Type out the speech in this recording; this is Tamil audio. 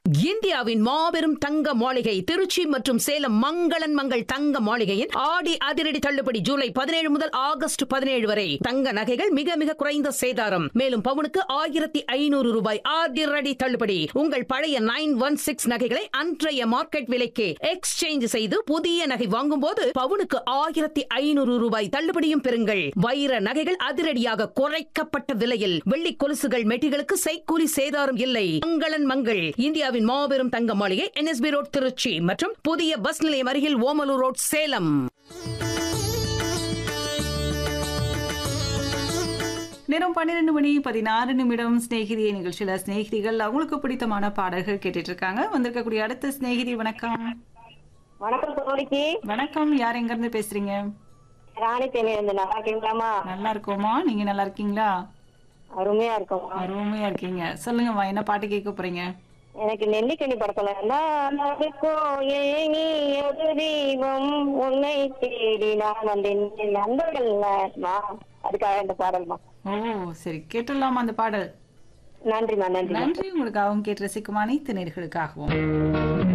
இந்தியாவின் மாபெரும் தங்க மாளிகை திருச்சி மற்றும் சேலம் மங்களன் மங்கள் தங்க மாளிகையின் ஆடி அதிரடி தள்ளுபடி ஜூலை பதினேழு முதல் ஆகஸ்ட் பதினேழு வரை தங்க நகைகள் மிக மிக குறைந்த சேதாரம் மேலும் பவுனுக்கு ஆயிரத்தி ஐநூறு ரூபாய் அதிரடி தள்ளுபடி உங்கள் பழைய நைன் ஒன் சிக்ஸ் நகைகளை அன்றைய மார்க்கெட் விலைக்கு எக்ஸ்சேஞ்ச் செய்து புதிய நகை வாங்கும்போது பவுனுக்கு ஆயிரத்தி ஐநூறு ரூபாய் தள்ளுபடியும் பெறுங்கள் வைர நகைகள் அதிரடியாக குறைக்கப்பட்ட விலையில் வெள்ளி கொலுசுகள் மெட்டிகளுக்கு செய்கூலி சேதாரம் இல்லை மங்களன் மங்கள் இந்தியாவின் மாபெரும் தங்க மாளிகை என்எஸ்பி ரோட் திருச்சி மற்றும் புதிய பஸ் நிலையம் அருகில் ஓமலூர் ரோட் சேலம் நேரம் பன்னிரெண்டு மணி பதினாறு நிமிடம் சிநேகிதி நிகழ்ச்சியில சிநேகிதிகள் அவங்களுக்கு பிடித்தமான பாடல்கள் கேட்டுட்டு இருக்காங்க வந்திருக்கக்கூடிய அடுத்த சிநேகிதி வணக்கம் வணக்கம் தோழிக்கு வணக்கம் யார் எங்க இருந்து பேசுறீங்க ராணி தேனி இருந்து நல்லா இருக்கீங்களாமா நல்லா இருக்கோமா நீங்க நல்லா இருக்கீங்களா அருமையா இருக்கும் அருமையா இருக்கீங்க சொல்லுங்கம்மா என்ன பாட்டு கேட்க போறீங்க எனக்கு நெல்லிக்கனி படத்துல நான் அதுக்கும் ஏங்கி ஒரு தெய்வம் உன்னை தேடி நான் வந்தேன் என் நண்பர்கள்மா அதுக்காக இந்த பாடல்மா ஓ சரி கேட்டுடலாமா அந்த பாடல் நன்றிமா நன்றி நன்றி உங்களுக்காகவும் கேட்டு ரசிக்கும் அனைத்து நேர்களுக்காகவும்